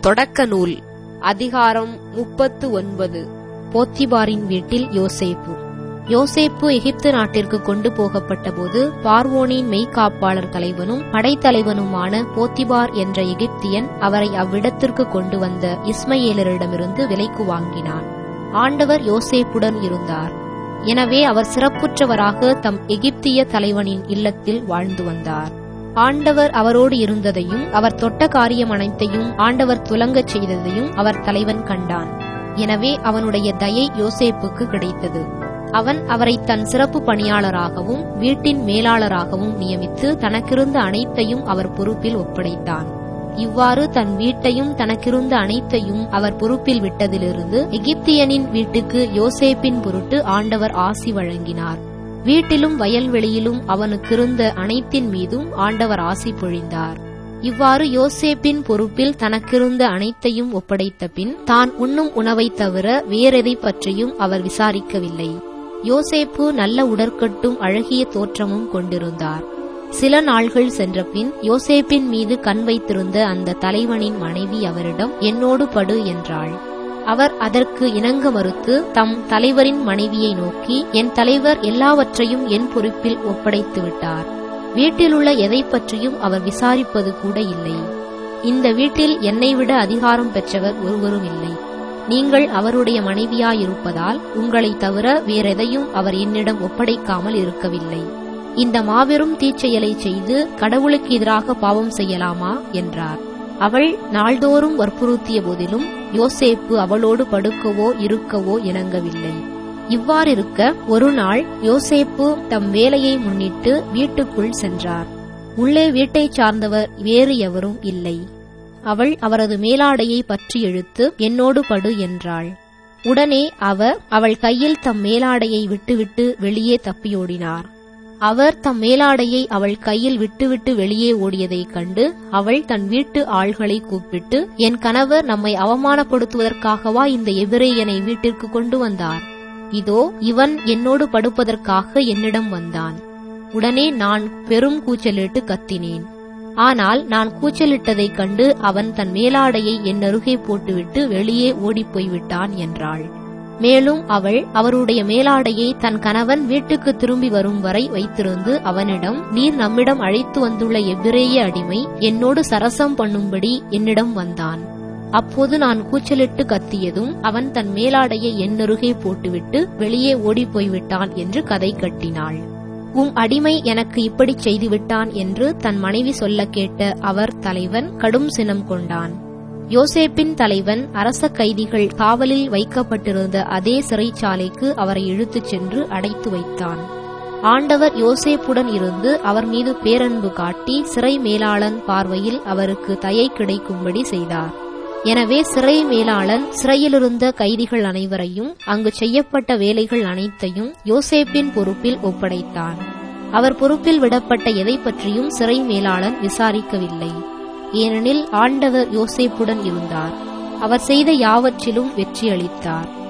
தொடக்க நூல் அதிகாரம் முப்பத்து ஒன்பது போத்திபாரின் வீட்டில் யோசேப்பு யோசேப்பு எகிப்து நாட்டிற்கு கொண்டு போகப்பட்டபோது பார்வோனின் மெய்க்காப்பாளர் தலைவனும் படைத்தலைவனுமான போத்திபார் என்ற எகிப்தியன் அவரை அவ்விடத்திற்கு கொண்டு வந்த இஸ்மயேலரிடமிருந்து விலைக்கு வாங்கினான் ஆண்டவர் யோசேப்புடன் இருந்தார் எனவே அவர் சிறப்புற்றவராக தம் எகிப்திய தலைவனின் இல்லத்தில் வாழ்ந்து வந்தார் ஆண்டவர் அவரோடு இருந்ததையும் அவர் தொட்ட காரியம் அனைத்தையும் ஆண்டவர் துலங்கச் செய்ததையும் அவர் தலைவன் கண்டான் எனவே அவனுடைய தயை யோசேப்புக்கு கிடைத்தது அவன் அவரை தன் சிறப்பு பணியாளராகவும் வீட்டின் மேலாளராகவும் நியமித்து தனக்கிருந்த அனைத்தையும் அவர் பொறுப்பில் ஒப்படைத்தான் இவ்வாறு தன் வீட்டையும் தனக்கிருந்த அனைத்தையும் அவர் பொறுப்பில் விட்டதிலிருந்து எகிப்தியனின் வீட்டுக்கு யோசேப்பின் பொருட்டு ஆண்டவர் ஆசி வழங்கினார் வீட்டிலும் வயல்வெளியிலும் அவனுக்கிருந்த அனைத்தின் மீதும் ஆண்டவர் ஆசி பொழிந்தார் இவ்வாறு யோசேப்பின் பொறுப்பில் தனக்கிருந்த அனைத்தையும் ஒப்படைத்த பின் தான் உண்ணும் உணவைத் தவிர வேறெதை பற்றியும் அவர் விசாரிக்கவில்லை யோசேப்பு நல்ல உடற்கட்டும் அழகிய தோற்றமும் கொண்டிருந்தார் சில நாள்கள் சென்றபின் யோசேப்பின் மீது கண் வைத்திருந்த அந்த தலைவனின் மனைவி அவரிடம் என்னோடு படு என்றாள் அவர் அதற்கு இணங்க மறுத்து தம் தலைவரின் மனைவியை நோக்கி என் தலைவர் எல்லாவற்றையும் என் பொறுப்பில் ஒப்படைத்து விட்டார் வீட்டிலுள்ள எதை பற்றியும் அவர் விசாரிப்பது கூட இல்லை இந்த வீட்டில் என்னை விட அதிகாரம் பெற்றவர் ஒருவரும் இல்லை நீங்கள் அவருடைய மனைவியாயிருப்பதால் உங்களைத் தவிர வேறெதையும் அவர் என்னிடம் ஒப்படைக்காமல் இருக்கவில்லை இந்த மாபெரும் தீச்செயலை செய்து கடவுளுக்கு எதிராக பாவம் செய்யலாமா என்றார் அவள் நாள்தோறும் வற்புறுத்திய போதிலும் யோசேப்பு அவளோடு படுக்கவோ இருக்கவோ இணங்கவில்லை இவ்வாறிருக்க ஒரு நாள் யோசேப்பு தம் வேலையை முன்னிட்டு வீட்டுக்குள் சென்றார் உள்ளே வீட்டைச் சார்ந்தவர் வேறு எவரும் இல்லை அவள் அவரது மேலாடையை பற்றி இழுத்து என்னோடு படு என்றாள் உடனே அவர் அவள் கையில் தம் மேலாடையை விட்டுவிட்டு வெளியே தப்பியோடினார் அவர் தம் மேலாடையை அவள் கையில் விட்டுவிட்டு வெளியே ஓடியதைக் கண்டு அவள் தன் வீட்டு ஆள்களை கூப்பிட்டு என் கணவர் நம்மை அவமானப்படுத்துவதற்காகவா இந்த எபிரேயனை வீட்டிற்கு கொண்டு வந்தார் இதோ இவன் என்னோடு படுப்பதற்காக என்னிடம் வந்தான் உடனே நான் பெரும் கூச்சலிட்டு கத்தினேன் ஆனால் நான் கூச்சலிட்டதைக் கண்டு அவன் தன் மேலாடையை என் அருகே போட்டுவிட்டு வெளியே ஓடிப்போய் விட்டான் என்றாள் மேலும் அவள் அவருடைய மேலாடையை தன் கணவன் வீட்டுக்கு திரும்பி வரும் வரை வைத்திருந்து அவனிடம் நீர் நம்மிடம் அழைத்து வந்துள்ள எவ்விரேய அடிமை என்னோடு சரசம் பண்ணும்படி என்னிடம் வந்தான் அப்போது நான் கூச்சலிட்டு கத்தியதும் அவன் தன் மேலாடையை என்னருகே போட்டுவிட்டு வெளியே ஓடிப்போய் விட்டான் என்று கதை கட்டினாள் உம் அடிமை எனக்கு இப்படிச் செய்துவிட்டான் என்று தன் மனைவி சொல்ல கேட்ட அவர் தலைவன் கடும் சினம் கொண்டான் யோசேப்பின் தலைவன் அரச கைதிகள் காவலில் வைக்கப்பட்டிருந்த அதே சிறைச்சாலைக்கு அவரை இழுத்துச் சென்று அடைத்து வைத்தான் ஆண்டவர் யோசேப்புடன் இருந்து அவர் மீது பேரன்பு காட்டி சிறை மேலாளன் பார்வையில் அவருக்கு தயை கிடைக்கும்படி செய்தார் எனவே சிறை மேலாளன் சிறையிலிருந்த கைதிகள் அனைவரையும் அங்கு செய்யப்பட்ட வேலைகள் அனைத்தையும் யோசேப்பின் பொறுப்பில் ஒப்படைத்தான் அவர் பொறுப்பில் விடப்பட்ட எதை பற்றியும் சிறை மேலாளன் விசாரிக்கவில்லை ஏனெனில் ஆண்டவர் யோசேப்புடன் இருந்தார் அவர் செய்த யாவற்றிலும் வெற்றியளித்தார்